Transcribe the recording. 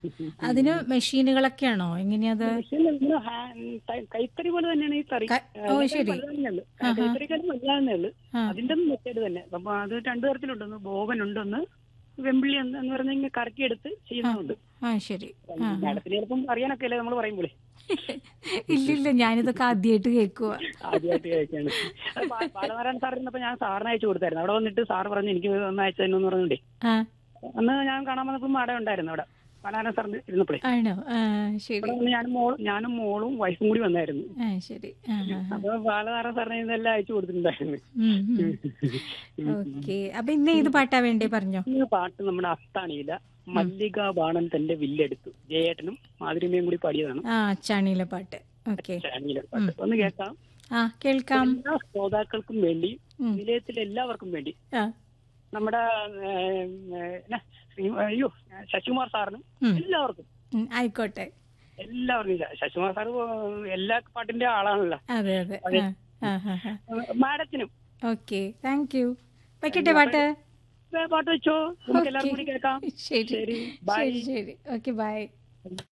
അതിന് മെഷീനുകളൊക്കെയാണോ എങ്ങനെയത് പക്ഷേ നമ്മള് ഹാ- ത- കൈത്തറി പോലെ തന്നെയാണ് ഈ തറി ക- ഓ, ശരി. ഉള്ളൂ ആഹാ. കൈത്തറിക്കാരും വലുതാണെന്നേ ഉള്ളു ആ. അതിന്റെ മെത്തേഡ് തന്നെ അപ്പൊ അത് രണ്ടു തരത്തിലുണ്ട് ഒന്ന് ബോബൻ ഉണ്ടൊന്ന് വെമ്പിളി എന്ന് എന്ന് പറഞ്ഞാൽ ഇങ്ങനെ കറക്കിയെടുത്ത് ചെയ്യുന്നുണ്ട് ആ ശരി ആ മാഡത്തിന് ചിലപ്പം അറിയാനൊക്കെ അല്ലേ നമ്മൾ പറയുമ്പോഴേ ഇല്ലില്ല ഞാനിതൊക്കെ ആദ്യമായിട്ട് കേൾക്കുക ആദ്യമായിട്ട് കഴിക്കാണ് അത് ബാ- ബാലനാരായണ സാർ ഇരുന്നപ്പോ ഞാൻ സാറിന് അയച്ചു കൊടുത്തായിരുന്നു അവിടെ വന്നിട്ട് സാർ പറഞ്ഞു എനിക്ക് ഒന്ന് അയച്ചു തന്നു എന്ന് പറഞ്ഞിട്ടേ ആ അന്ന് ഞാൻ കാണാൻ വന്നപ്പോൾ മാഡം ഉണ്ടായിരുന്നു അവിടെ ബാലനാരായണ സാറിന് ഇരുന്നപ്പോഴേ ആണോ ആ ശരി അവിടെ വന്ന് ഞാനും മോളും ഞാനും മോളും വൈഫും കൂടി വന്നായിരുന്നു ആ ശരി ആ അപ്പൊ ബാലനാരായണ സാറിന് ഇതെല്ലാം അയച്ചു കൊടുത്തിട്ടുണ്ടായിരുന്നു ഓക്കെ അപ്പൊ ഇന്ന് ഏത് പാട്ടാ വേണ്ടേ പറഞ്ഞോ ഈ പാട്ട് നമ്മുടെ അത്താണിയില മല്ലിക ബാണൻ തന്റെ വില്ലെടുത്തു ജയേട്ടനും മാധുരിമയും കൂടി പാടിയതാണ് ആ ചാണിയിലെ പാട്ട് ഓക്കെ ചാനലിലെ പാട്ട് ഒന്ന് കേൾക്കാം ആ കേൾക്കാം എല്ലാ ശ്രോതാക്കൾക്കും വേണ്ടി ഉം. നിലയത്തിലെ എല്ലാവർക്കും വേണ്ടി ആ നമ്മുടെ ഏം, ഏ, എന്നാ, ശ്രീ- അയ്യോ ശശികുമാർ സാറിനും ഉം. എല്ലാവർക്കും ഉം, ആയിക്കോട്ടെ എല്ലാവർക്കും ശ- ശശികുമാർ സാർ എല്ലാ പാട്ടിന്റെ ആളാണല്ലോ അതെ അതെ ആ ആ ആ മാഡത്തിനും ഓക്കെ താങ്ക് യു വെക്കട്ടെ പാട്ട് പാട്ട് വെച്ചോ നമുക്ക് എല്ലാവർക്കും കൂടി കേൾക്കാം ശരി ശരി ബൈ ശരി ശരി ഓക്കെ ബൈ